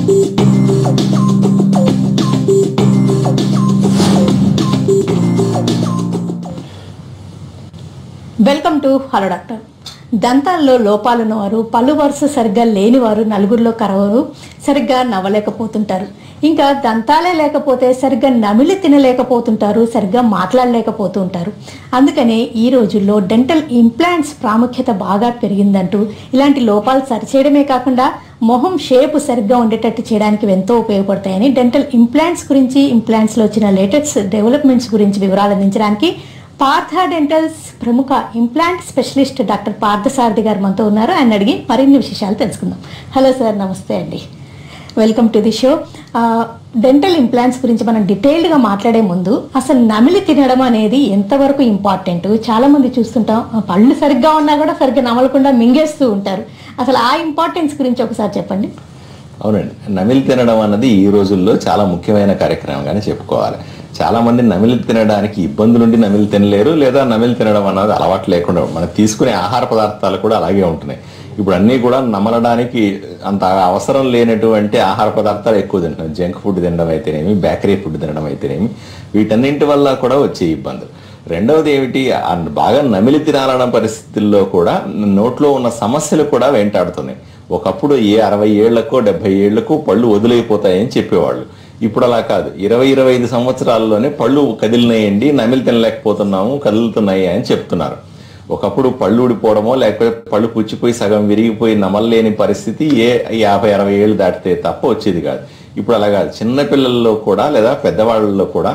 Welcome to hello doctor దంతాల్లో లోపాలున్న వారు పళ్ళు వరుస సరిగ్గా లేని వారు నలుగురిలో కరవరు సరిగ్గా నవ్వలేకపోతుంటారు ఇంకా దంతాలే లేకపోతే సరిగ్గా నమిలి తినలేకపోతుంటారు సరిగ్గా మాట్లాడలేకపోతుంటారు అందుకనే ఈ రోజుల్లో డెంటల్ ఇంప్లాంట్స్ ప్రాముఖ్యత బాగా పెరిగిందంటూ ఇలాంటి లోపాలు సరిచేయడమే కాకుండా మొహం షేప్ సరిగ్గా ఉండేటట్టు చేయడానికి ఎంతో ఉపయోగపడతాయని డెంటల్ ఇంప్లాంట్స్ గురించి ఇంప్లాంట్స్లో వచ్చిన లేటెస్ట్ డెవలప్మెంట్స్ గురించి వివరాలు అందించడానికి పార్థ డెంటల్స్ ప్రముఖ ఇంప్లాంట్ స్పెషలిస్ట్ డాక్టర్ పార్థసారథి గారు మనతో ఉన్నారు ఆయన అడిగి మరిన్ని విశేషాలు తెలుసుకుందాం హలో సార్ నమస్తే అండి welcome to the show dental implants గురించి మనం డీటెయిల్డ్గా మాట్లాడే ముందు అసలు నమిలి తినడం అనేది ఎంతవరకు ఇంపార్టెంట్ చాలా మంది చూస్తుంటాం ఆ, పళ్ళు సరిగ్గా ఉన్నా కూడా సరిగ్గా నమలకుండా మింగేస్తూ ఉంటారు అసలు ఆ ఇంపార్టెన్స్ గురించి ఒకసారి చెప్పండి అవునండి నమిలి తినడం అన్నది ఈ రోజుల్లో చాలా ముఖ్యమైన కార్యక్రమంగానే చెప్పుకోవాలి చాలా మంది నమిలి తినడానికి ఇబ్బందులుండి నమిలి తినలేరు లేదా నమిలి తినడం అన్నది అలవాటు లేకుండా మనం తీసుకునే ఆహార పదార్థాలు కూడా అలాగే ఉంటున్నాయి ఇప్పుడు అన్నీ కూడా నమలడానికి అంత అవసరం లేనటువంటి ఆహార పదార్థాలు ఎక్కువ తింటున్నాం జంక్ ఫుడ్ తినడం అయితేనేమి బేకరీ ఫుడ్ తినడం అయితేనేమి వీటన్నింటి వల్ల కూడా వచ్చే ఇబ్బందులు రెండవది ఏమిటి ఆ బాగా నమిలి తినాలన్న పరిస్థితుల్లో కూడా నోట్లో ఉన్న సమస్యలు కూడా వెంటాడుతున్నాయి ఒకప్పుడు ఏ అరవై ఏళ్లకో డెబ్బై ఏళ్లకో పళ్ళు వదిలైపోతాయని చెప్పేవాళ్ళు ఇప్పుడు అలా కాదు ఇరవై ఇరవై ఐదు సంవత్సరాల్లోనే పళ్ళు కదిలినాయండి నమిలి తినలేకపోతున్నాము కదులుతున్నాయి అని చెప్తున్నారు ఒకప్పుడు పళ్ళు ఊడిపోవడమో లేకపోతే పళ్ళు పుచ్చిపోయి సగం విరిగిపోయి నమలలేని పరిస్థితి ఏ యాభై అరవై ఏళ్ళు దాటితే తప్ప వచ్చేది కాదు ఇప్పుడు అలా కాదు చిన్న పిల్లల్లో కూడా లేదా పెద్దవాళ్ళలో కూడా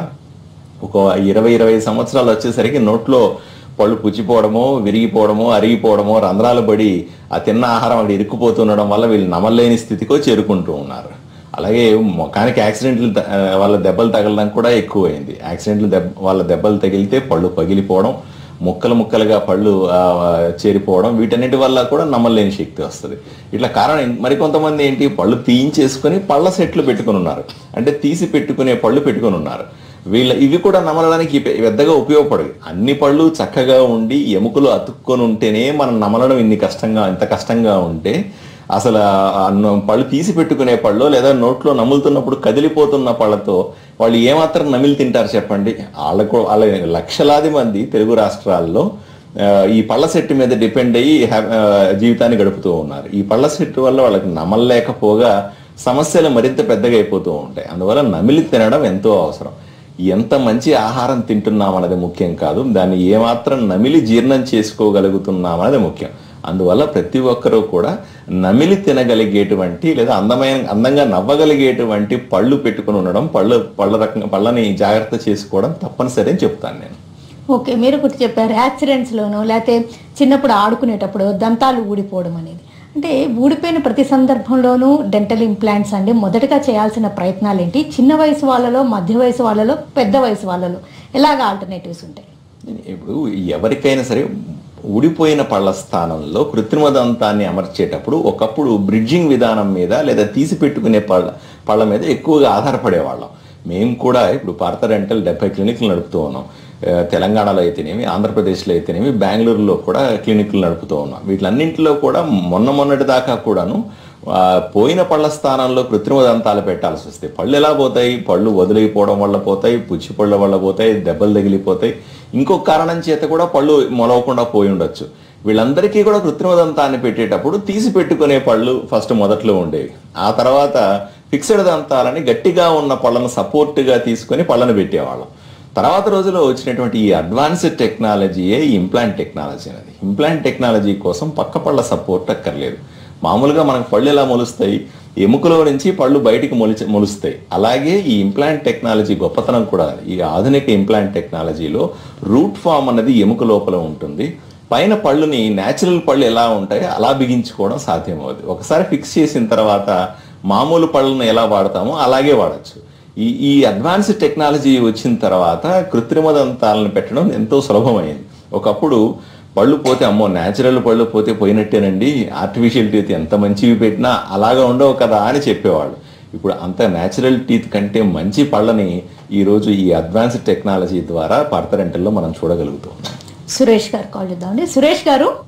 ఒక ఇరవై ఇరవై ఐదు సంవత్సరాలు వచ్చేసరికి నోట్లో పళ్ళు పుచ్చిపోవడమో విరిగిపోవడమో అరిగిపోవడమో రంధ్రాలు పడి ఆ తిన్న ఆహారం అక్కడ ఇరుక్కుపోతుండడం వల్ల వీళ్ళు నమలలేని స్థితికో చేరుకుంటూ ఉన్నారు అలాగే ముఖానికి యాక్సిడెంట్లు త- ఆ, వాళ్ళ దెబ్బలు తగలడం కూడా ఎక్కువైంది యాక్సిడెంట్లు దెబ్బ వాళ్ళ దెబ్బలు తగిలితే పళ్ళు పగిలిపోవడం ముక్కలు ముక్కలుగా పళ్ళు ఆ, చేరిపోవడం వీటన్నిటి వల్ల కూడా నమ్మలేని శక్తి వస్తుంది ఇట్లా కారణం మరికొంతమంది ఏంటి పళ్ళు తీయించేసుకొని పళ్ళ సెట్లు పెట్టుకుని ఉన్నారు అంటే తీసి పెట్టుకునే పళ్ళు పెట్టుకుని ఉన్నారు వీళ్ళ ఇవి కూడా నమలడానికి పె- పెద్దగా ఉపయోగపడవు అన్ని పళ్ళు చక్కగా ఉండి ఎముకలు అతుక్కొని ఉంటేనే మనం నమలడం ఇన్ని కష్టంగా ఇంత కష్టంగా ఉంటే అసలు ఆ న- పళ్ళు తీసి పెట్టుకునే పళ్ళు లేదా నోట్లో నములుతున్నప్పుడు కదిలిపోతున్న పళ్ళతో వాళ్ళు ఏమాత్రం నమిలి తింటారు చెప్పండి వాళ్ళకు వాళ్ళ లక్షలాది మంది తెలుగు రాష్ట్రాల్లో ఆ, ఈ పళ్ళ సెట్ మీద డిపెండ్ అయ్యి హ్యా- ఆ, జీవితాన్ని గడుపుతూ ఉన్నారు ఈ పళ్ళ సెట్ వల్ల వాళ్ళకి నమలలేకపోగా సమస్యలు మరింత పెద్దగా అయిపోతూ ఉంటాయి అందువల్ల నమిలి తినడం ఎంతో అవసరం ఎంత మంచి ఆహారం తింటున్నాం అన్నది ముఖ్యం కాదు దాన్ని ఏమాత్రం నమిలి జీర్ణం చేసుకోగలుగుతున్నాం అన్నది ముఖ్యం అందువల్ల ప్రతి ఒక్కరూ కూడా నమిలి తినగలిగేటువంటి లేదా అందమైన అందంగా నవ్వగలిగేటువంటి పళ్ళు పెట్టుకుని ఉండడం పళ్ళు పళ్ళ రకంగా పళ్ళని జాగ్రత్త చేసుకోవడం తప్పనిసరి అని చెప్తాను నేను ఓకే మీరు ఒకటి చెప్పారు యాక్సిడెంట్స్లోనూ లేకపోతే చిన్నప్పుడు ఆడుకునేటప్పుడు దంతాలు ఊడిపోవడం అనేది అంటే ఊడిపోయిన ప్రతి సందర్భంలోనూ డెంటల్ ఇంప్లాంట్స్ అండి మొదటగా చేయాల్సిన ప్రయత్నాలు ఏంటి చిన్న వయసు వాళ్ళలో మధ్య వయసు వాళ్ళలో పెద్ద వయసు వాళ్ళలో ఎలాగ ఆల్టర్నేటివ్స్ ఉంటాయి ఇప్పుడు ఎవరికైనా సరే ఊడిపోయిన పళ్ళ స్థానంలో కృత్రిమ దంతాన్ని అమర్చేటప్పుడు ఒకప్పుడు బ్రిడ్జింగ్ విధానం మీద లేదా తీసి పెట్టుకునే పళ్ళ పళ్ళ మీద ఎక్కువగా ఆధారపడేవాళ్ళం మేము కూడా ఇప్పుడు భారత డెంటల్ డెబ్బై క్లినిక్లు నడుపుతూ ఉన్నాం ఆ, తెలంగాణలో అయితేనేమి ఆంధ్రప్రదేశ్లో అయితేనేమి బెంగళూరులో కూడా క్లినిక్లు నడుపుతూ ఉన్నాం వీటిలన్నింటిలో కూడా మొన్న మొన్నటి దాకా కూడాను ఆ, పోయిన పళ్ళ స్థానంలో కృత్రిమ దంతాలు పెట్టాల్సి వస్తాయి పళ్ళు ఎలా పోతాయి పళ్ళు వదిలిపోవడం వల్ల పోతాయి పుచ్చి పళ్ళ వల్ల పోతాయి దెబ్బలు తగిలిపోతాయి ఇంకొక కారణం చేత కూడా పళ్ళు మొలవకుండా పోయి ఉండొచ్చు వీళ్ళందరికీ కూడా కృత్రిమ దంతాన్ని పెట్టేటప్పుడు తీసి పెట్టుకునే పళ్ళు ఫస్ట్ మొదట్లో ఉండేవి ఆ తర్వాత ఫిక్స్డ్ దంతాలని గట్టిగా ఉన్న పళ్ళను సపోర్ట్గా తీసుకొని పళ్ళను పెట్టేవాళ్ళం తర్వాత రోజుల్లో వచ్చినటువంటి ఈ అడ్వాన్స్డ్ టెక్నాలజీయే ఈ ఇంప్లాంట్ టెక్నాలజీ అనేది ఇంప్లాంట్ టెక్నాలజీ కోసం పక్క పళ్ళ సపోర్ట్ అక్కర్లేదు మామూలుగా మనకు పళ్ళు ఎలా మొలుస్తాయి ఎముకలో నుంచి పళ్ళు బయటికి మొలిచి మొలుస్తాయి అలాగే ఈ ఇంప్లాంట్ టెక్నాలజీ గొప్పతనం కూడా అది. ఈ ఆధునిక ఇంప్లాంట్ టెక్నాలజీలో రూట్ ఫామ్ అన్నది ఎముక లోపల ఉంటుంది పైన పళ్ళుని న్యాచురల్ పళ్ళు ఎలా ఉంటాయో అలా బిగించుకోవడం సాధ్యమవుతుంది ఒకసారి ఫిక్స్ చేసిన తర్వాత మామూలు పళ్ళను ఎలా వాడతామో అలాగే వాడచ్చు ఈ ఈ అడ్వాన్స్ టెక్నాలజీ వచ్చిన తర్వాత కృత్రిమ దంతాలను పెట్టడం ఎంతో సులభమైంది ఒకప్పుడు పళ్ళు పోతే అమ్మో న్యాచురల్ పళ్ళు పోతే పోయినట్టేనండి ఆర్టిఫిషియల్ టీత్ ఎంత మంచివి పెట్టినా అలాగా ఉండవు కదా అని చెప్పేవాళ్ళు ఇప్పుడు అంత న్యాచురల్ టీత్ కంటే మంచి పళ్ళని ఈరోజు ఈ అడ్వాన్స్ టెక్నాలజీ ద్వారా పర్తరెంటల్లో మనం చూడగలుగుతాం సురేష్ గారు కాల్ చేద్దామండి సురేష్ గారు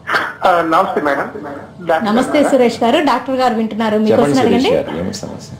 ఆ, నమస్తే మేడం డాక్టర్ నమస్తే సురేష్ గారు డాక్టర్ గారు వింటున్నారు మీ చెప్పండి క్వశ్చన్ సురేష్ అడగండి గారు ఏమిటి సమస్య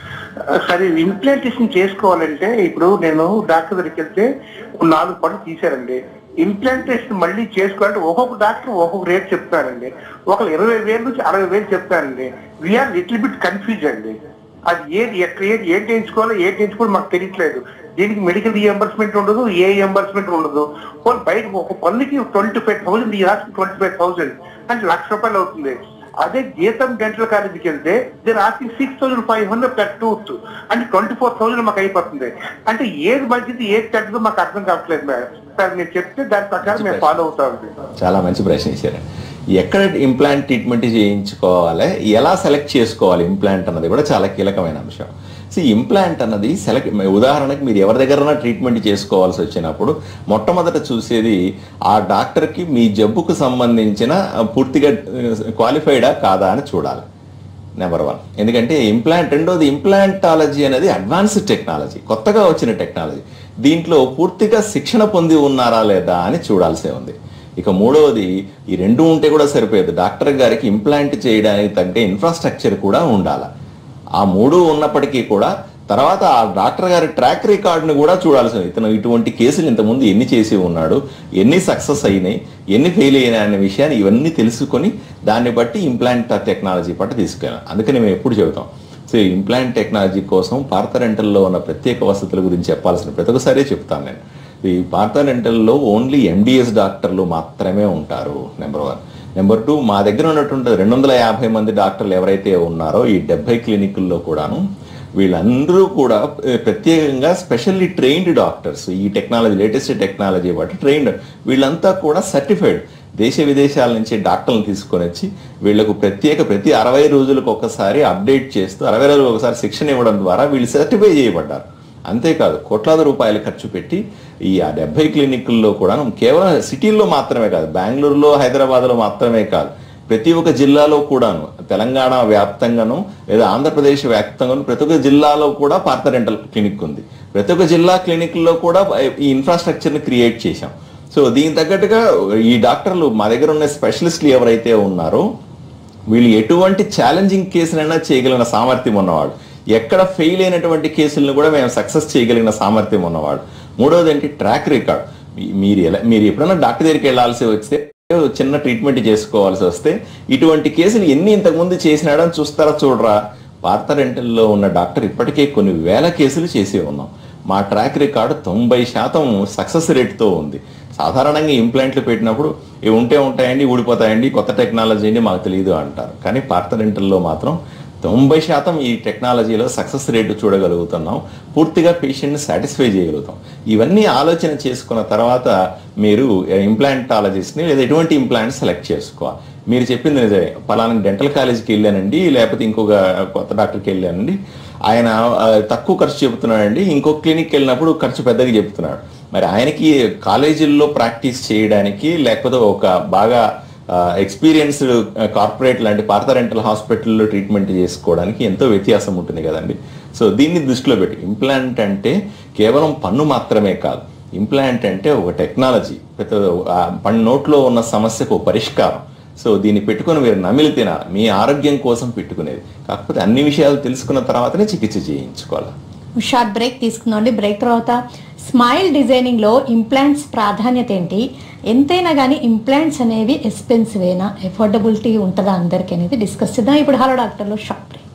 సరే ఇంప్లాంటేషన్ చేసుకోవాలంటే ఇప్పుడు నేను డాక్టర్ దగ్గరికి వెళ్తే నాలుగు పనులు తీశారండి ఇంప్లాంటేషన్ మళ్ళీ చేసుకోవాలంటే ఒక్కొక్క డాక్టర్ ఒక్కొక్క రేట్ చెప్తారండి ఒకరు ఇరవై వేలు నుంచి అరవై వేలు చెప్తారండి వీఆర్ లిటిల్ బిట్ కన్ఫ్యూజ్ అండి అది ఏది ఎక్కడ ఏది ఏం చేయించుకోవాలో ఏం చేయించుకోవాలో మాకు తెలియట్లేదు దీనికి మెడికల్ రియంబర్స్మెంట్ ఉండదు ఏ రియంబర్స్మెంట్ ఉండదు పోనీ బయట ఒక పన్నుకి ట్వంటీ ఫైవ్ థౌసండ్ ఈ రాష్ట్రం ట్వంటీ ఫైవ్ థౌసండ్ అంటే లక్ష రూపాయలు అవుతుంది అదే గీతం డెంటల్ కాలేజీకి వెళ్తే దీని asking six thousand five hundred per tooth అంటే ట్వంటీ ఫోర్ థౌసండ్ మాకు అయిపోతుంది అంటే ఏది మంచిది ఏది చెడ్డదో మాకు అర్థం కావట్లేదు మేడం సార్ మీరు చెప్తే దాని ప్రకారం మేము ఫాలో అవుతామండి చాలా మంచి ప్రశ్న ఇచ్చారు ఎక్కడ ఇంప్లాంట్ ట్రీట్మెంట్ చేయించుకోవాలి ఎలా సెలెక్ట్ చేసుకోవాలి ఇంప్లాంట్ అన్నది కూడా చాలా కీలకమైన అంశం సో ఇంప్లాంట్ అన్నది సెలెక్ట్ ఉదాహరణకి మీరు ఎవరి దగ్గర ట్రీట్మెంట్ చేసుకోవాల్సి వచ్చినప్పుడు మొట్టమొదట చూసేది ఆ డాక్టర్కి మీ జబ్బుకు సంబంధించిన ఆ, పూర్తిగా క్వాలిఫైడా కాదా అని చూడాలి నెంబర్ వన్ ఎందుకంటే ఇంప్లాంట్ రెండోది ఇంప్లాంటాలజీ అనేది అడ్వాన్స్డ్ టెక్నాలజీ కొత్తగా వచ్చిన టెక్నాలజీ దీంట్లో పూర్తిగా శిక్షణ పొంది ఉన్నారా లేదా అని చూడాల్సి ఉంది ఇక మూడవది ఈ రెండు ఉంటే కూడా సరిపోయేది డాక్టర్ గారికి ఇంప్లాంట్ చేయడానికి తగ్గ ఇన్ఫ్రాస్ట్రక్చర్ కూడా ఉండాలి ఆ మూడు ఉన్నప్పటికీ కూడా తర్వాత ఆ డాక్టర్ గారి ట్రాక్ రికార్డును కూడా చూడాల్సి ఉంది ఇతను ఇటువంటి కేసులు ఇంతకుముందు ఎన్ని చేసి ఉన్నాడు ఎన్ని సక్సెస్ అయినాయి ఎన్ని ఫెయిల్ అయినాయి అనే విషయాన్ని ఇవన్నీ తెలుసుకొని దాన్ని బట్టి ఇంప్లాంట్ టెక్నాలజీ పట్ల తీసుకెళ్ళాం అందుకని మేము ఎప్పుడు చెబుతాం సో ఇంప్లాంట్ టెక్నాలజీ కోసం పార్థ రెంటల్లో ఉన్న ప్రత్యేక వసతుల గురించి చెప్పాల్సిన ప్రతి ఒక్కసారి చెప్తాను నేను ఈ పార్థ రెంటల్లో ఓన్లీ ఎండిఎస్ డాక్టర్లు మాత్రమే ఉంటారు నెంబర్ వన్ నెంబర్ టూ మా దగ్గర ఉన్నటువంటి రెండు వందల యాభై మంది డాక్టర్లు ఎవరైతే ఉన్నారో ఈ డెబ్బై క్లినికుల్లో కూడాను వీళ్ళందరూ కూడా ఏ, ప్రత్యేకంగా స్పెషల్లీ ట్రైన్డ్ డాక్టర్స్ ఈ టెక్నాలజీ లేటెస్ట్ టెక్నాలజీ బట్టి ట్రైన్డ్ వీళ్ళంతా కూడా సర్టిఫైడ్ దేశ విదేశాల నుంచి డాక్టర్లను తీసుకొని వచ్చి వీళ్ళకు ప్రత్యేక ప్రతి అరవై రోజులకు ఒకసారి అప్డేట్ చేస్తూ అరవై రోజులకు ఒకసారి శిక్షణ ఇవ్వడం ద్వారా వీళ్ళు సర్టిఫై చేయబడ్డారు అంతేకాదు కోట్లాది రూపాయలు ఖర్చు పెట్టి ఈ ఆ డెబ్బై క్లినిక్ల్లో కూడా కేవలం సిటీల్లో మాత్రమే కాదు బెంగళూరులో హైదరాబాద్లో మాత్రమే కాదు ప్రతి ఒక్క జిల్లాలో కూడాను తెలంగాణ వ్యాప్తంగాను లేదా ఆంధ్రప్రదేశ్ వ్యాప్తంగాను ప్రతి ఒక్క జిల్లాలో కూడా పార్థ రెంటల్ క్లినిక్ ఉంది ప్రతి ఒక్క జిల్లా క్లినిక్లో కూడా ఈ ఇన్ఫ్రాస్ట్రక్చర్ని క్రియేట్ చేశాం సో దీనికి తగ్గట్టుగా ఈ డాక్టర్లు మా దగ్గర ఉన్న స్పెషలిస్టులు ఎవరైతే ఉన్నారో వీళ్ళు ఎటువంటి ఛాలెంజింగ్ కేసునైనా చేయగలిగిన సామర్థ్యం ఉన్నవాడు ఎక్కడ ఫెయిల్ అయినటువంటి కేసులను కూడా మేము సక్సెస్ చేయగలిగిన సామర్థ్యం ఉన్నవాడు మూడవది ఏంటి ట్రాక్ రికార్డ్ మీరు ఎలా మీరు ఎప్పుడైనా డాక్టర్ దగ్గరికి వెళ్ళాల్సి వస్తే చిన్న ట్రీట్మెంట్ చేసుకోవాల్సి వస్తే ఇటువంటి కేసులు ఎన్ని ఇంతకుముందు చేసినాడని చూస్తారా చూడరా పార్థ రెంటల్లో ఉన్న డాక్టర్ ఇప్పటికే కొన్ని వేల కేసులు చేసి ఉన్నాం మా ట్రాక్ రికార్డు తొంభై శాతం సక్సెస్ రేట్తో ఉంది సాధారణంగా ఇంప్లాంట్లు పెట్టినప్పుడు ఇవి ఉంటే ఉంటాయండి ఊడిపోతాయండి కొత్త టెక్నాలజీ అండి మాకు తెలియదు అంటారు కానీ పార్థ రెంటల్లో మాత్రం తొంభై శాతం ఈ టెక్నాలజీలో సక్సెస్ రేటు చూడగలుగుతున్నాం పూర్తిగా పేషెంట్ని సాటిస్ఫై చేయగలుగుతాం ఇవన్నీ ఆలోచన చేసుకున్న తర్వాత మీరు ఇంప్లాంటాలజిస్ట్ని లేదా ఎటువంటి ఇంప్లాంట్ సెలెక్ట్ చేసుకోవాలి మీరు చెప్పింది నిజమే పలానా డెంటల్ కాలేజీకి వెళ్ళానండి లేకపోతే ఇంకొక కొత్త డాక్టర్కి వెళ్ళానండి ఆయన ఆ, తక్కువ ఖర్చు చెబుతున్నాడండి ఇంకో క్లినిక్ వెళ్ళినప్పుడు ఖర్చు పెద్దగా చెప్తున్నాడు మరి ఆయనకి కాలేజీల్లో ప్రాక్టీస్ చేయడానికి లేకపోతే ఒక బాగా ఎక్స్పీరియన్స్డ్ కార్పొరేట్ లాంటి పార్థ రెంటల్ హాస్పిటల్లో ట్రీట్మెంట్ చేసుకోవడానికి ఎంతో వ్యత్యాసం ఉంటుంది కదండి సో దీన్ని దృష్టిలో పెట్టి ఇంప్లాంట్ అంటే కేవలం పన్ను మాత్రమే కాదు ఇంప్లాంట్ అంటే ఒక టెక్నాలజీ పెద్ద ఆ పన్ను నోట్లో ఉన్న సమస్యకు ఒక పరిష్కారం సో దీన్ని పెట్టుకొని మీరు నమిలి తినాలి మీ ఆరోగ్యం కోసం పెట్టుకునేది కాకపోతే అన్ని విషయాలు తెలుసుకున్న తర్వాతనే చికిత్స చేయించుకోవాలి షార్ట్ బ్రేక్ తీసుకుందామండి బ్రేక్ తర్వాత స్మైల్ డిజైనింగ్ లో ఇంప్లాంట్స్ ప్రాధాన్యత ఏంటి ఎంతైనా కానీ ఇంప్లాంట్స్ అనేవి ఎక్స్పెన్సివేనా ఎఫోర్డబిలిటీ ఉంటుందా అందరికీ అనేది డిస్కస్ చేద్దాం ఇప్పుడు హలో డాక్టర్లో short break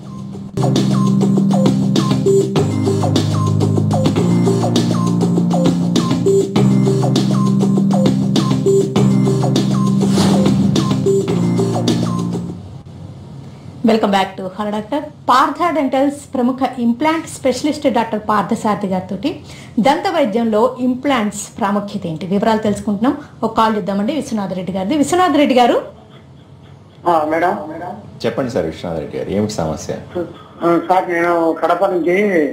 welcome back to hello doctor Partha dentals ప్రముఖ ఇంప్లాంట్ స్పెషలిస్ట్ డాక్టర్ పార్థసారథి గారితో దంత వైద్యంలో ఇంప్లాంట్స్ ప్రాముఖ్యత ఏంటి వివరాలు తెలుసుకుంటున్నాం ఒక కాల్ ఇద్దామండి విశ్వనాథ్ రెడ్డి గారిది విశ్వనాథ్ రెడ్డి గారు ఆ, మేడం చెప్పండి సార్ విశ్వనాథ్ రెడ్డి గారు ఏమిటి సమస్య ఆ, సార్ నేను కడప నుంచి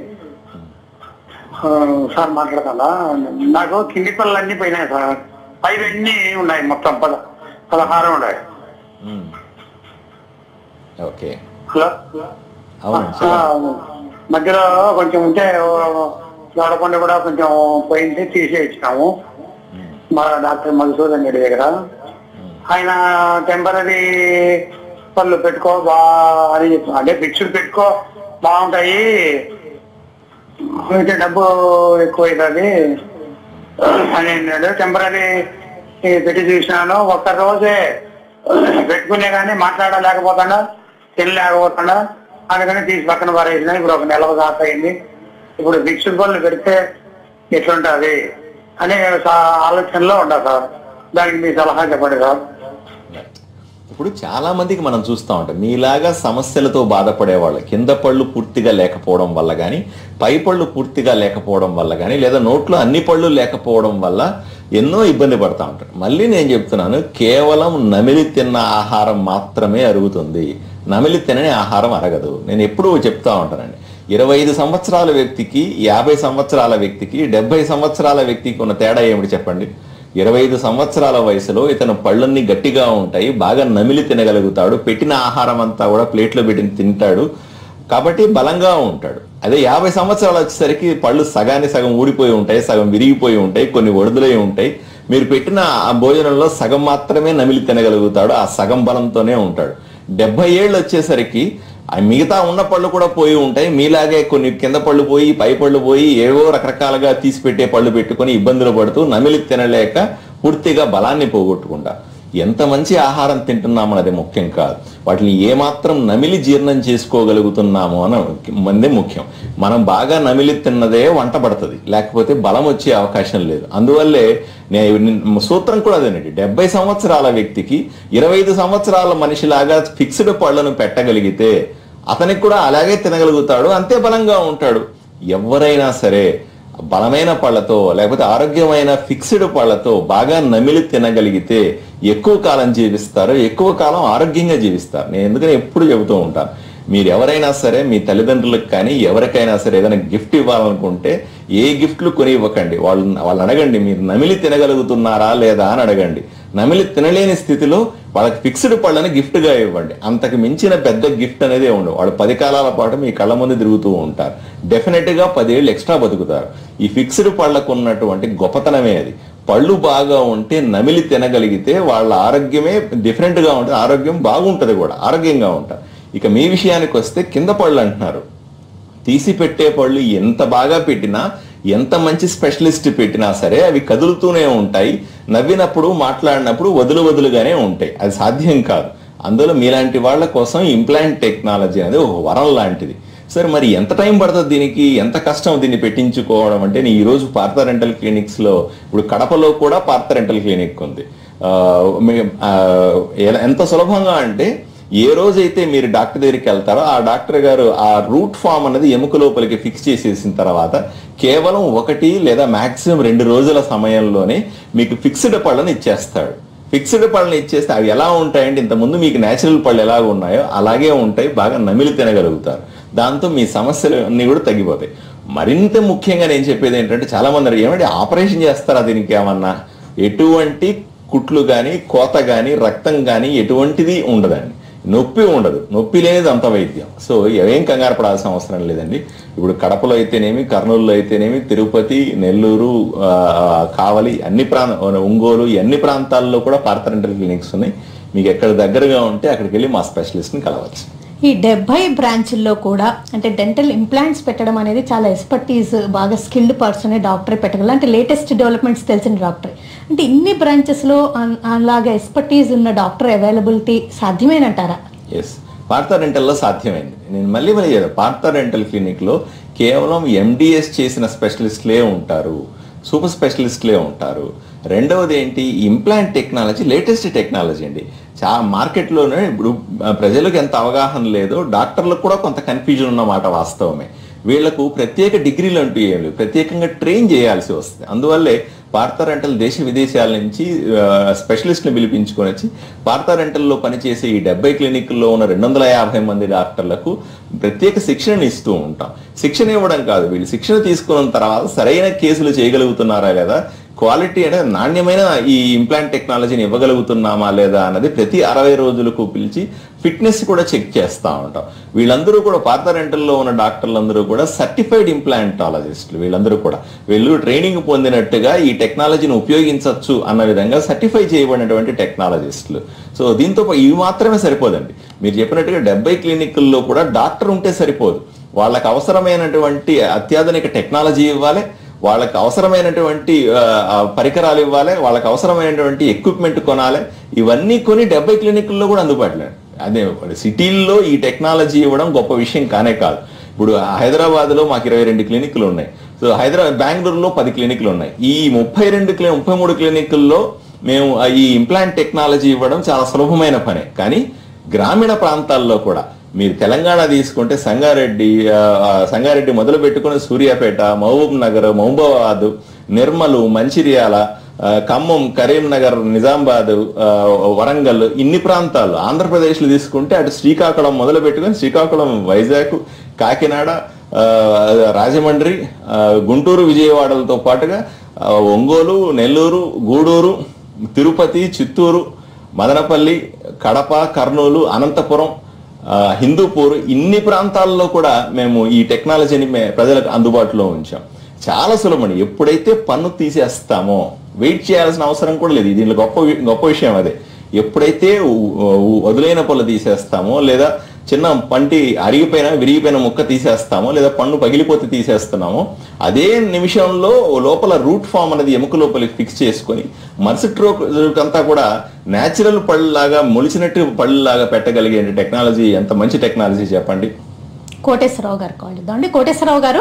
ఆ, సార్ మాట్లాడతానా నాకు కింది పనులు అన్ని పోయినాయి సార్ పైవన్నీ ఉన్నాయి మొత్తం పద పదహారు ఉన్నాయి మ్మ్. ఓకే హలో అవును ఆ, మధ్యలో కొంచెం ఉంటే చూడకుండా కూడా కొంచెం పోయింది తీసేసినాము మా డాక్టర్ మధుసూదన్ రెడ్డి దగ్గర ఆయన టెంపరీ పళ్ళు పెట్టుకో బా అని చెప్పి అంటే ఫిక్స్డ్ పెట్టుకో బాగుంటాయి అయితే డబ్బు ఎక్కువ అవుతుంది అని అన్నాడు టెంపరీ పెట్టి చూసినాను ఒక్క రోజే పెట్టుకునే కానీ మాట్లాడలేకపోతాడా తినలేకపోతాడా అందుకని తీసి పక్కన పారేసిన ఇప్పుడు ఒక నెల దాకా అయింది ఇప్పుడు ఫిక్స్డ్ పనులు పెడితే ఎట్లుంటది అనే సా- ఆలోచనలో ఉంటా సార్ దానికి మీ సలహా చెప్పండి సార్ ఇప్పుడు చాలా మందికి మనం చూస్తూ ఉంటాం మీలాగా సమస్యలతో బాధపడే వాళ్ళు కింద పళ్ళు పూర్తిగా లేకపోవడం వల్ల కానీ పై పళ్ళు పూర్తిగా లేకపోవడం వల్ల కానీ లేదా నోట్లో అన్ని పళ్ళు లేకపోవడం వల్ల ఎన్నో ఇబ్బంది పడతా ఉంటారు మళ్ళీ నేను చెప్తున్నాను కేవలం నమిలి తిన్న ఆహారం మాత్రమే అరుగుతుంది నమిలి తినని ఆహారం అరగదు నేను ఎప్పుడూ చెప్తా ఉంటానండి ఇరవై ఐదు సంవత్సరాల వ్యక్తికి యాభై సంవత్సరాల వ్యక్తికి డెబ్బై సంవత్సరాల వ్యక్తికి ఉన్న తేడా ఏమిటి చెప్పండి ఇరవై ఐదు సంవత్సరాల వయసులో ఇతను పళ్ళన్నీ గట్టిగా ఉంటాయి బాగా నమిలి తినగలుగుతాడు పెట్టిన ఆహారం అంతా కూడా ప్లేట్లో పెట్టి తింటాడు కాబట్టి బలంగా ఉంటాడు అదే యాభై సంవత్సరాలు వచ్చేసరికి పళ్ళు సగాన్ని సగం ఊడిపోయి ఉంటాయి సగం విరిగిపోయి ఉంటాయి కొన్ని ఒడిదులై ఉంటాయి మీరు పెట్టిన ఆ భోజనంలో సగం మాత్రమే నమిలి తినగలుగుతాడు ఆ సగం బలంతోనే ఉంటాడు డెబ్బై ఏళ్ళు వచ్చేసరికి ఆ మిగతా ఉన్న పళ్ళు కూడా పోయి ఉంటాయి మీలాగే కొన్ని కింద పళ్ళు పోయి పై పళ్ళు పోయి ఏవో రకరకాలుగా తీసి పెట్టే పళ్ళు పెట్టుకొని ఇబ్బందులు పడుతూ నమిలి తినలేక పూర్తిగా బలాన్ని పోగొట్టుకుంటా ఎంత మంచి ఆహారం తింటున్నామన్నది ముఖ్యం కాదు వాటిని ఏమాత్రం నమిలి జీర్ణం చేసుకోగలుగుతున్నాము అని మందే ముఖ్యం మనం బాగా నమిలి తిన్నదే వంట పడుతుంది లేకపోతే బలం వచ్చే అవకాశం లేదు అందువల్లే నేను సూత్రం కూడా అదేనండి డెబ్బై సంవత్సరాల వ్యక్తికి ఇరవై ఐదు సంవత్సరాల మనిషిలాగా ఫిక్స్డ్ పళ్ళను పెట్టగలిగితే అతనికి కూడా అలాగే తినగలుగుతాడు అంతే బలంగా ఉంటాడు ఎవరైనా సరే బలమైన పళ్ళతో లేకపోతే ఆరోగ్యమైన ఫిక్స్డ్ పళ్ళతో బాగా నమిలి తినగలిగితే ఎక్కువ కాలం జీవిస్తారు ఎక్కువ కాలం ఆరోగ్యంగా జీవిస్తారు నేను ఎందుకని ఎప్పుడు చెబుతూ ఉంటాను మీరు ఎవరైనా సరే మీ తల్లిదండ్రులకు కానీ ఎవరికైనా సరే ఏదైనా గిఫ్ట్ ఇవ్వాలనుకుంటే ఏ గిఫ్ట్లు కొని ఇవ్వకండి వాళ్ళు వాళ్ళని అడగండి మీరు నమిలి తినగలుగుతున్నారా లేదా అని అడగండి నమిలి తినలేని స్థితిలో వాళ్ళకి ఫిక్స్డ్ పళ్ళని gift గా ఇవ్వండి అంతకు మించిన పెద్ద గిఫ్ట్ అనేది ఉండవు వాళ్ళు పది కాలాల పాటు మీ కళ్ళ ముందు తిరుగుతూ ఉంటారు డెఫినెట్ గా పదేళ్ళు ఎక్స్ట్రా బతుకుతారు ఈ ఫిక్స్డ్ పళ్ళకు ఉన్నటువంటి గొప్పతనమే అది పళ్ళు బాగా ఉంటే నమిలి తినగలిగితే వాళ్ళ ఆరోగ్యమే different గా ఉంటుంది ఆరోగ్యం బాగుంటది కూడా ఆరోగ్యంగా ఉంటారు ఇక మీ విషయానికి వస్తే కింద పళ్ళు అంటున్నారు తీసి పెట్టే పళ్ళు ఎంత బాగా పెట్టినా ఎంత మంచి స్పెషలిస్ట్ పెట్టినా సరే అవి కదులుతూనే ఉంటాయి నవ్వినప్పుడు మాట్లాడినప్పుడు వదులు వదులుగానే ఉంటాయి అది సాధ్యం కాదు అందులో మీలాంటి వాళ్ళ కోసం ఇంప్లాంట్ టెక్నాలజీ అనేది ఒక వరం లాంటిది సరే మరి ఎంత టైం పడుతుంది దీనికి ఎంత కష్టం దీన్ని పెట్టించుకోవడం అంటే నేను ఈ రోజు పార్థ రెంటల్ క్లినిక్స్ లో ఇప్పుడు కడపలో కూడా పార్థ రెంటల్ క్లినిక్ ఉంది ఆ, మే- ఆ, ఎలా- ఎంత సులభంగా అంటే ఏ రోజైతే మీరు డాక్టర్ దగ్గరికి వెళ్తారో ఆ డాక్టర్ గారు ఆ రూట్ ఫామ్ అనేది ఎముక లోపలికి ఫిక్స్ చేసేసిన తర్వాత కేవలం ఒకటి లేదా మాక్సిమం రెండు రోజుల సమయంలోనే మీకు ఫిక్స్డ్ పళ్ళని ఇచ్చేస్తాడు ఫిక్స్డ్ పళ్ళని ఇచ్చేస్తే అవి ఎలా ఉంటాయంటే ఇంతకుముందు మీకు నేచురల్ పళ్ళు ఎలా ఉన్నాయో అలాగే ఉంటాయి బాగా నమిలి తినగలుగుతారు దాంతో మీ సమస్యలు అన్ని కూడా తగ్గిపోతాయి మరింత ముఖ్యంగా నేను చెప్పేది ఏంటంటే చాలా మంది అడిగారు, ఏమంటే ఆపరేషన్ చేస్తారా దీనికి ఏమన్నా ఎటువంటి కుట్లు కానీ కోత కానీ రక్తం కానీ ఎటువంటిది ఉండదండి నొప్పి ఉండదు నొప్పి లేనిది అంత వైద్యం సో ఏం కంగారు పడాల్సిన అవసరం లేదండి ఇప్పుడు కడపలో అయితేనేమి కర్నూలులో అయితేనేమి తిరుపతి నెల్లూరు ఆ, కావలి అన్ని ప్రాంత ఒంగోలు ఈ అన్ని ప్రాంతాల్లో కూడా పార్థరెంటల్ క్లినిక్స్ ఉన్నాయి మీకు ఎక్కడ దగ్గరగా ఉంటే అక్కడికి వెళ్ళి మా స్పెషలిస్ట్ని కలవచ్చు ఈ డెబ్బై బ్రాంచుల్లో కూడా అంటే డెంటల్ ఇంప్లాంట్స్ పెట్టడం అనేది చాలా ఎక్స్పర్టీస్ బాగా స్కిల్డ్ పర్సన్ డాక్టరే పెట్టగలరు అంటే లేటెస్ట్ డెవలప్మెంట్స్ తెలిసిన డాక్టర్ అంటే ఇన్ని బ్రాంచెస్లో అలాగా ఎక్స్పర్టీస్ ఉన్న డాక్టర్ అవైలబిలిటీ సాధ్యమేనంటారా ఎస్ పార్థ రెంటల్లో సాధ్యమైంది నేను మళ్ళీ మళ్ళీ చెప్పాను పార్థ రెంటల్ క్లినిక్లో కేవలం ఎండిఎస్ చేసిన స్పెషలిస్ట్లే ఉంటారు సూపర్ స్పెషలిస్ట్లే ఉంటారు రెండవది ఏంటి ఇంప్లాంట్ టెక్నాలజీ లేటెస్ట్ టెక్నాలజీ అండి చా మార్కెట్లోనే ఇప్పుడు ఆ, ప్రజలకు ఎంత అవగాహన లేదో డాక్టర్లకు కూడా కొంత కన్ఫ్యూజన్ ఉన్నమాట వాస్తవమే వీళ్లకు ప్రత్యేక డిగ్రీలు అంటూ ఏం లేవు ప్రత్యేకంగా ట్రైన్ చేయాల్సి వస్తుంది అందువల్లే పార్థ రెంటల్ దేశ విదేశాల నుంచి స్పెషలిస్ట్ని పిలిపించుకొని వచ్చి పార్థ రెంటల్లో పనిచేసే ఈ డెబ్బై క్లినిక్ల్లో ఉన్న రెండు వందల యాభై మంది డాక్టర్లకు ప్రత్యేక శిక్షణను ఇస్తూ ఉంటాం శిక్షణ ఇవ్వడం కాదు వీళ్ళు శిక్షణ తీసుకున్న తర్వాత సరైన కేసులు చేయగలుగుతున్నారా లేదా క్వాలిటీ అంటే నాణ్యమైన ఈ ఇంప్లాంట్ టెక్నాలజీని ఇవ్వగలుగుతున్నామా లేదా అన్నది ప్రతి అరవై రోజులకు పిలిచి ఫిట్నెస్ కూడా చెక్ చేస్తూ ఉంటాం వీళ్ళందరూ కూడా పాత రెంటల్లో ఉన్న డాక్టర్లందరూ కూడా సర్టిఫైడ్ ఇంప్లాంటాలజిస్టులు వీళ్ళందరూ కూడా వీళ్ళు ట్రైనింగ్ పొందినట్టుగా ఈ టెక్నాలజీని ఉపయోగించవచ్చు అన్న విధంగా సర్టిఫై చేయబడినటువంటి టెక్నాలజిస్టులు సో దీంతో పా- ఇవి మాత్రమే సరిపోదండి మీరు చెప్పినట్టుగా డెబ్బై క్లినిక్ల్లో కూడా డాక్టర్ ఉంటే సరిపోదు వాళ్ళకి అవసరమైనటువంటి అత్యాధునిక టెక్నాలజీ ఇవ్వాలి వాళ్ళకి అవసరమైనటువంటి ఆ, ఆ, పరికరాలు ఇవ్వాలి వాళ్ళకి అవసరమైనటువంటి ఎక్విప్మెంట్ కొనాలి ఇవన్నీ కొని డెబ్బై క్లినిక్ల్లో కూడా అందుబాటులో అదే సిటీల్లో ఈ టెక్నాలజీ ఇవ్వడం గొప్ప విషయం కానే కాదు ఇప్పుడు హైదరాబాద్లో మాకు ఇరవై రెండు క్లినిక్లు ఉన్నాయి సో హైదరాబాద్ బెంగళూరులో పది క్లినిక్లు ఉన్నాయి ఈ ముప్పై రెండు క్లి ముప్పై మూడు క్లినిక్ల్లో మేము ఆ ఈ ఇంప్లాంట్ టెక్నాలజీ ఇవ్వడం చాలా సులభమైన పనే కానీ గ్రామీణ ప్రాంతాల్లో కూడా మీరు తెలంగాణ తీసుకుంటే సంగారెడ్డి ఆ, ఆ, సంగారెడ్డి మొదలు పెట్టుకుని సూర్యాపేట మహబూబ్ నగర్ మహబూబాబాద్ నిర్మలు మంచిర్యాల ఆ, ఖమ్మం కరీంనగర్ నిజామాబాద్ ఆ, వరంగల్ ఇన్ని ప్రాంతాలు ఆంధ్రప్రదేశ్లో తీసుకుంటే అటు శ్రీకాకుళం మొదలు పెట్టుకొని శ్రీకాకుళం వైజాగ్ కాకినాడ ఆ, రాజమండ్రి ఆ, గుంటూరు విజయవాడలతో పాటుగా ఆ, ఒంగోలు నెల్లూరు గూడూరు తిరుపతి చిత్తూరు మదనపల్లి కడప కర్నూలు అనంతపురం ఆ, హిందూపూర్ ఇన్ని ప్రాంతాల్లో కూడా మేము ఈ టెక్నాలజీని మే- ప్రజలకు అందుబాటులో ఉంచాం చాలా సులభం ఎప్పుడైతే పన్ను తీసేస్తామో వెయిట్ చేయాల్సిన అవసరం కూడా లేదు దీనిలో గొప్ప వి- గొప్ప విషయం అదే ఎప్పుడైతే ఉ- ఉ- వదిలేన పళ్ళు తీసేస్తామో లేదా చిన్న పంటి అరిగిపోయిన విరిగిపోయిన ముక్క తీసేస్తామో లేదా పన్ను పగిలిపోతే తీసేస్తున్నామో అదే నిమిషంలో లోపల రూట్ ఫామ్ అనేది ఎముక లోపలికి ఫిక్స్ చేసుకొని మరుసటి రోజు అంతా కూడా న్యాచురల్ పళ్ళలాగా మొలిచినట్టు పళ్ళలాగా పెట్టగలిగే టెక్నాలజీ ఎంత మంచి టెక్నాలజీ చెప్పండి కోటేశ్వరరావు గారు కాల్ చేద్దామండి కోటేశ్వరరావు గారు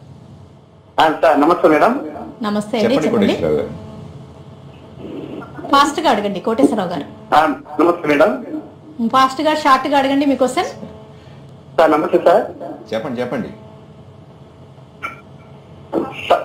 ఆ, సార్ నమస్తే మేడం నమస్తే అండి చెప్పండి చెప్పండి కోటేశ్వరరావు గారు ఫాస్ట్ గా అడగండి కోటేశ్వరరావు గారు ఆ, నమస్తే మేడం ఫాస్ట్ గా షార్ట్ గా అడగండి మీ క్వశ్చన్ సార్ నమస్తే సార్ చెప్పండి చెప్పండి సార్,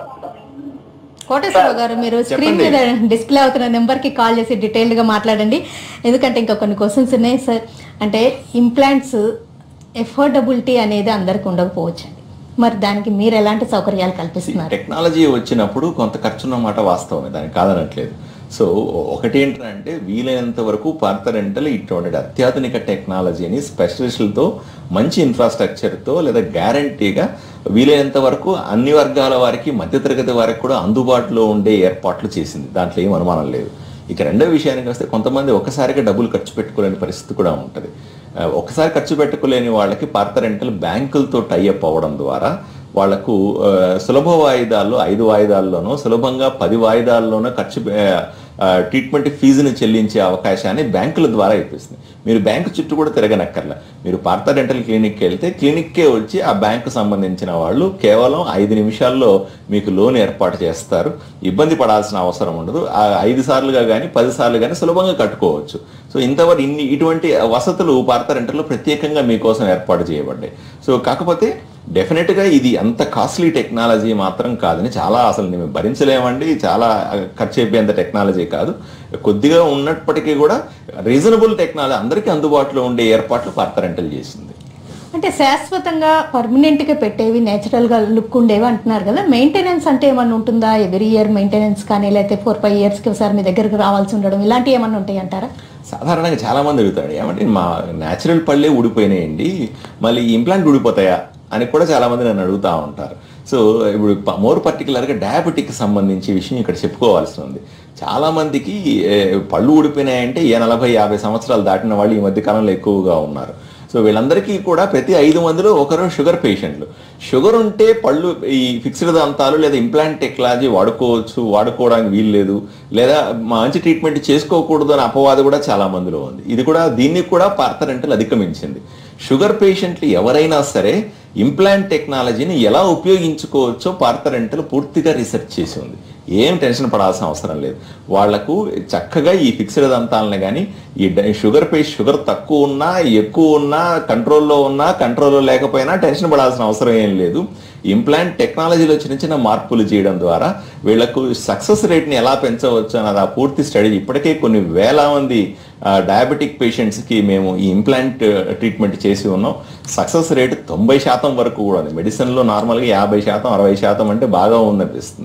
కోటేశ్వరరావు గారు మీరు స్క్రీన్ మీద డిస్ప్లే అవుతున్న నెంబర్ కి కాల్ చేసి డీటెయిల్డ్ గా మాట్లాడండి ఎందుకంటే ఇంకా కొన్ని క్వశ్చన్స్ ఉన్నాయి సార్ అంటే ఇంప్లాంట్స్ ఎఫోర్డబిలిటీ అనేది అందరికి ఉండకపోవచ్చు మరి దానికి మీరు ఎలాంటి సౌకర్యాలు కల్పిస్తున్నారు టెక్నాలజీ వచ్చినప్పుడు కొంత ఖర్చున్న మాట వాస్తవమే దానికి కాదనట్లేదు సో ఒకటి ఏంటంటే వీలైనంత వరకు పార్థరెంటల్ ఇటువంటి అత్యాధునిక టెక్నాలజీని స్పెషలిస్టులతో మంచి ఇన్ఫ్రాస్ట్రక్చర్తో లేదా గ్యారంటీగా వీలైనంత వరకు అన్ని వర్గాల వారికి మధ్యతరగతి వారికి కూడా అందుబాటులో ఉండే ఏర్పాట్లు చేసింది దాంట్లో ఏం అనుమానం లేదు ఇక రెండో విషయానికి వస్తే కొంతమంది ఒకసారిగా డబ్బులు ఖర్చు పెట్టుకోలేని పరిస్థితి కూడా ఉంటుంది ఆ, ఒకసారి ఖర్చు పెట్టుకోలేని వాళ్ళకి పార్త రెంటల్ బ్యాంకులతో టైఅప్ అవ్వడం ద్వారా వాళ్లకు ఆ, సులభ వాయిదాల్లో ఐదు వాయిదాల్లోనో సులభంగా పది వాయిదాల్లోనో ఖర్చు ఆ, ఆ, ట్రీట్మెంట్ ఫీజుని చెల్లించే అవకాశాన్ని బ్యాంకుల ద్వారా ఇప్పిస్తుంది మీరు బ్యాంకు చుట్టూ కూడా తిరగనక్కర్లా మీరు పార్త డెంటల్ క్లినిక్కి వెళ్తే క్లినిక్కే వచ్చి ఆ బ్యాంకు సంబంధించిన వాళ్ళు కేవలం ఐదు నిమిషాల్లో మీకు లోన్ ఏర్పాటు చేస్తారు ఇబ్బంది పడాల్సిన అవసరం ఉండదు ఆ ఐదు సార్లుగా కానీ పది సార్లు కానీ సులభంగా కట్టుకోవచ్చు సో ఇంతవరకు ఇన్ని ఇటువంటి వసతులు పార్త రెంటల్లో ప్రత్యేకంగా మీకోసం ఏర్పాటు చేయబడ్డాయి సో కాకపోతే డెఫినెట్ గా ఇది అంత కాస్ట్లీ టెక్నాలజీ మాత్రం కాదని చాలా అసలు మేము భరించలేమండి చాలా ఖర్చు అయిపోయేంత టెక్నాలజీ కాదు కొద్దిగా ఉన్నప్పటికీ కూడా రీజనబుల్ టెక్నాలజీ అందరికీ అందుబాటులో ఉండే ఏర్పాట్లు పార్త రెంటల్ చేసింది అంటే శాశ్వతంగా పర్మనెంట్ గా పెట్టేవి నేచురల్ గా లుక్ ఉండేవి అంటున్నారు కదా మెయింటెనెన్స్ అంటే ఏమన్నా ఉంటుందా ఎవ్రీ ఇయర్ మెయింటెనెన్స్ కానీ లేకపోతే ఫోర్ ఫైవ్ ఇయర్స్ కి ఒకసారి మీ దగ్గరకు రావాల్సి ఉండడం ఇలాంటివి ఏమన్నా ఉంటాయి అంటారా సాధారణంగా చాలా మంది అడుగుతాడు ఏమంటే మా న్యాచురల్ పళ్ళే ఊడిపోయినాయండి మళ్ళీ ఇంప్లాంట్ ఊడిపోతాయా అని కూడా చాలా మంది నన్ను అడుగుతూ ఉంటారు సో ఇప్పుడు ప- మోర్ పర్టికులర్గా డయాబెటిక్ సంబంధించి విషయం ఇక్కడ చెప్పుకోవాల్సి ఉంది చాలా మందికి ఏ, పళ్ళు ఊడిపోయినాయంటే ఏ నలభై యాభై సంవత్సరాలు దాటిన వాళ్ళు ఈ మధ్య కాలంలో ఎక్కువగా ఉన్నారు సో వీళ్ళందరికీ కూడా ప్రతి ఐదు మందిలో ఒకరు షుగర్ పేషెంట్లు షుగర్ ఉంటే పళ్ళు ఈ ఫిక్స్డ్ దంతాలు లేదా ఇంప్లాంట్ టెక్నాలజీ వాడుకోవచ్చు వాడుకోవడానికి వీలు లేదు లేదా మంచి ట్రీట్మెంట్ చేసుకోకూడదు అనే అపవాదు కూడా చాలా మందిలో ఉంది ఇది కూడా దీన్ని కూడా పార్థరెంటల్ అధిగమించింది షుగర్ పేషెంట్లు ఎవరైనా సరే ఇంప్లాంట్ టెక్నాలజీని ఎలా ఉపయోగించుకోవచ్చో పార్థరెంటల్ పూర్తిగా రీసెర్చ్ చేసి ఉంది ఏం టెన్షన్ పడాల్సిన అవసరం లేదు వాళ్లకు చక్కగా ఈ ఫిక్స్డ్ దంతాలను కానీ ఈ డ- షుగర్ పే షుగర్ తక్కువ ఉన్నా ఎక్కువ ఉన్నా కంట్రోల్లో ఉన్నా కంట్రోల్లో లేకపోయినా టెన్షన్ పడాల్సిన అవసరం ఏం లేదు ఇంప్లాంట్ టెక్నాలజీలో చిన్న చిన్న మార్పులు చేయడం ద్వారా వీళ్లకు సక్సెస్ రేట్ని ఎలా పెంచవచ్చు అన్నది ఆ పూర్తి స్టడీ ఇప్పటికే కొన్ని వేల మంది డయాబెటిక్ పేషెంట్స్కి మేము ఈ ఇంప్లాంట్ ట్రీట్మెంట్ చేసి ఉన్నాం సక్సెస్ రేట్ తొంభై శాతం వరకు కూడా ఉంది మెడిసిన్లో నార్మల్గా యాభై శాతం అరవై శాతం అంటే బాగా ఉందనిపిస్తుంది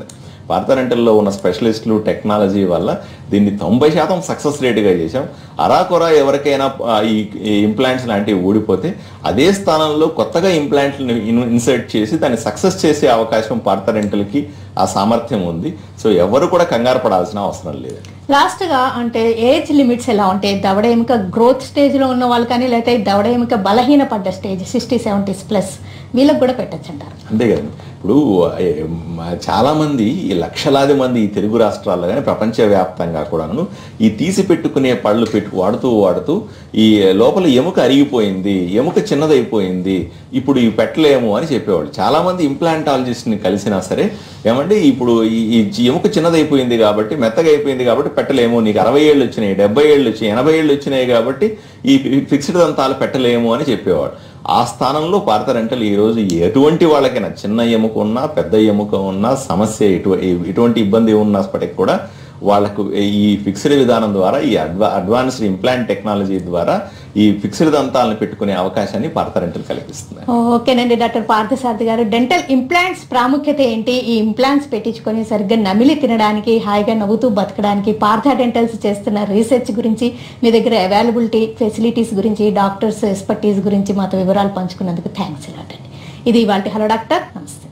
పార్థరెంటల్లో ఉన్న స్పెషలిస్టులు టెక్నాలజీ వల్ల దీన్ని తొంభై శాతం సక్సెస్ రేటుగా చేశాం అరాకొరా ఎవరికైనా ఆ, ఈ ఇంప్లాంట్స్ లాంటివి ఊడిపోతే అదే స్థానంలో కొత్తగా ఇంప్లాంట్లను ఇన్సర్ట్ చేసి దాన్ని సక్సెస్ చేసే అవకాశం పార్థరెంటల్కి ఆ సామర్థ్యం ఉంది సో ఎవరు కూడా కంగారు పడాల్సిన అవసరం లేదు లాస్ట్ గా అంటే ఏజ్ లిమిట్స్ ఎలా ఉంటాయి దవడ ఎముక గ్రోత్ స్టేజ్ లో ఉన్న వాళ్ళు కానీ లేకపోతే దవడ ఎముక బలహీన పడ్డ స్టేజ్ సిక్స్టీ సెవెంటీస్ ప్లస్ వీళ్ళకి కూడా పెట్టచ్చు అంటారు అంతే కదండి ఇప్పుడు ఏ, మ- చాలా మంది ఈ లక్షలాది మంది ఈ తెలుగు రాష్ట్రాల్లో కానీ ప్రపంచవ్యాప్తంగా కూడాను ఈ తీసి పెట్టుకునే పళ్ళు పెట్టు వాడుతూ వాడుతూ ఈ లోపల ఎముక అరిగిపోయింది ఎముక చిన్నదైపోయింది ఇప్పుడు ఇవి పెట్టలేము అని చెప్పేవాళ్ళు చాలా మంది ఇంప్లాంటాలజిస్ట్ని కలిసినా సరే ఏమంటే ఇప్పుడు ఈ ఈ ఎముక చిన్నదైపోయింది కాబట్టి మెత్తగా అయిపోయింది కాబట్టి పెట్టలేము నీకు అరవై ఏళ్ళు వచ్చినాయి డెబ్బై ఏళ్ళు వచ్చినాయి ఎనభై ఏళ్ళు వచ్చినాయి కాబట్టి ఈ ఫిక్స్డ్ దంతాలు పెట్టలేము అని చెప్పేవాడు ఆ స్థానంలో పార్థరెంటల్ ఈ రోజు ఎటువంటి వాళ్ళకైనా చిన్న ఎముక ఉన్నా పెద్ద ఎముక ఉన్నా సమస్య ఎటు ఎటువంటి ఇబ్బంది ఉన్నప్పటికీ కూడా వాళ్ళకు ఈ ఫిక్స్డ్ విధానం ద్వారా ఈ అడ్వా అడ్వాన్స్డ్ ఇంప్లాంట్ టెక్నాలజీ ద్వారా ఈ ఫిక్స్డ్ దంతాలను పెట్టుకునే అవకాశాన్ని పార్థరెంటల్ కల్పిస్తుంది ఓకేనండి డాక్టర్ పార్థసారథి గారు డెంటల్ ఇంప్లాంట్స్ ప్రాముఖ్యత ఏంటి ఈ ఇంప్లాంట్స్ పెట్టించుకొని సరిగ్గా నమిలి తినడానికి హాయిగా నవ్వుతూ బతకడానికి పార్థ డెంటల్స్ చేస్తున్న రీసెర్చ్ గురించి మీ దగ్గర అవైలబిలిటీ ఫెసిలిటీస్ గురించి డాక్టర్స్ ఎక్స్పర్టీస్ గురించి మాతో వివరాలు పంచుకున్నందుకు థ్యాంక్స్ అండి ఇది ఇవాళ హలో డాక్టర్ నమస్తే